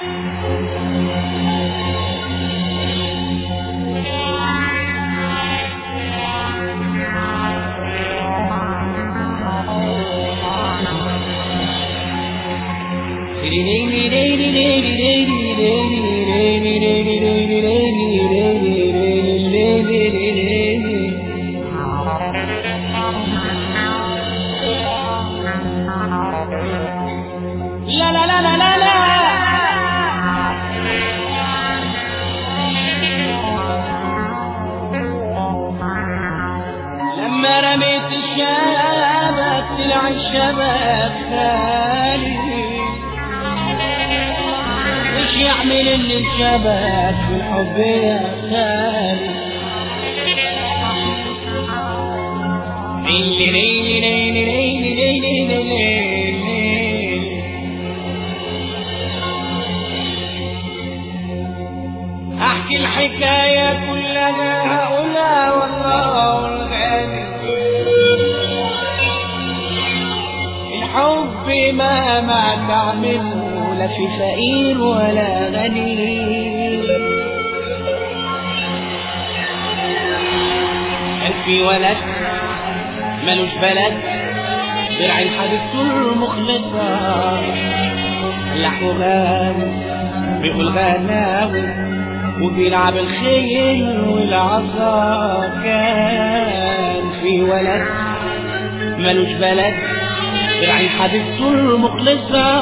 لا لا لا لا لا لا لما رميت الشبك طلع الشبك خالي وش يعمل اللي الشبك في الحب يا خالي ليلي ليلي ليلي ليلي ليلي ليلي احكي الحكاية كلها هقولها والله الغالي الحب مهما تعمله لا في فقير ولا غني كان في ولد ملوش بلد درع حبيبته المخلصة لحو غاوي بيقول غناوي وبيلعب الخيل والعصا كان في ولد ملوش بلد درع حبيبته المخلصة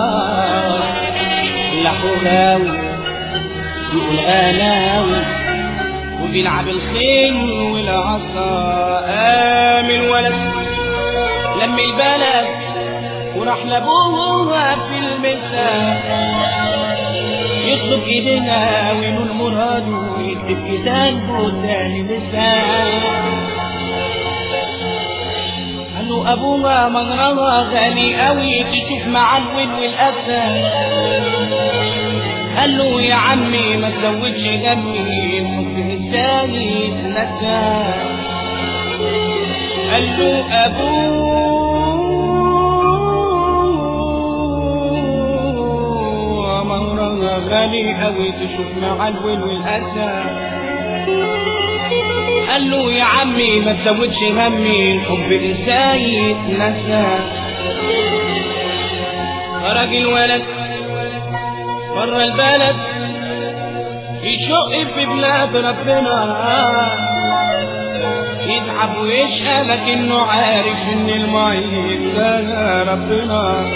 لحو غاوي بيقول غناوي وبيلعب الخيل والعصا قام الولد لم البلد وراح لابوها في المساء يطلب ايدينا وينون مراده ويكتب كتابه تاني لسان قال له ابوها من روى غني قوي تشوف مع الويل والاسى قال له يا عمي ما تزودش دمي الحب الثاني اتنسى قال له ابوه مرة غالي قوي تشوف مع الويل والاسى قال له يا عمي ما تزودش همي الحب ازاي يتنسى خرج الولد بره البلد يشق في بلاد ربنا يتعب ويشقى لكنه عارف ان المعين ده ربنا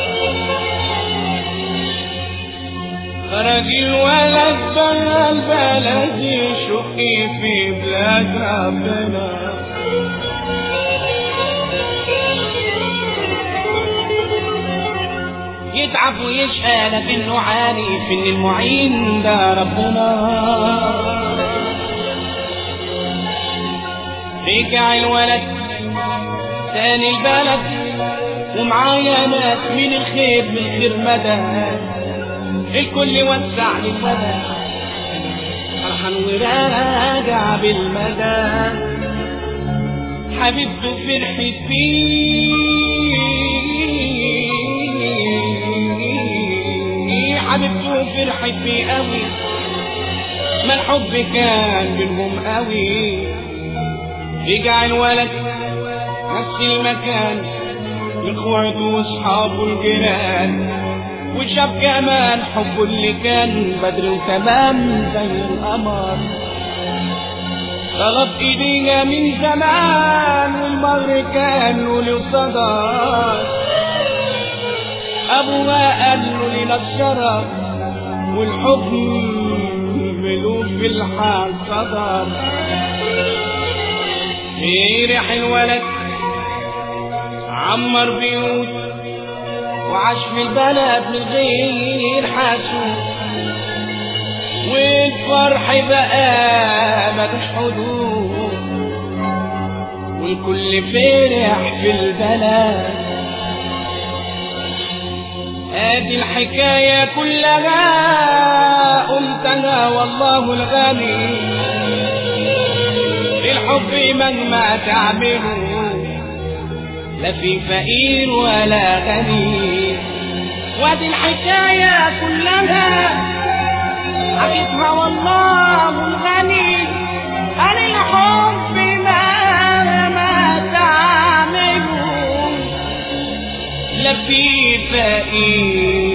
خرج الولد بره البلد يشق في بلاد ربنا يتعب ويشقى لكنه عارف ان المعين ده ربنا رجع الولد تاني البلد ومعايا ناس من الخير من خير مدى الكل وسع للمدى فرحان وراجع بالمدى حبيبته فرحت فيه حبيبته فرحت فيه قوي ما الحب كان بينهم قوي رجع الولد نفس المكان لاخواته واصحابه الجيران وشاف كمان حبه اللي كان بدر وتمام زي القمر طلب ايدينا من زمان والمر كان له له صدى ابوها قال له لنا الشرف والحب ملوش في الحال صدر يريح الولد عمر بيوت وعاش في البلد من غير حاسوب والفرح بقى ملوش حدود والكل فرح في البلد ادي الحكاية كلها قلتها والله الغني الحب مهما تعمله لا في فقير ولا غني وادي الحكاية كلها حكيتها والله الغني عن الحب مهما تعملوا لا في فقير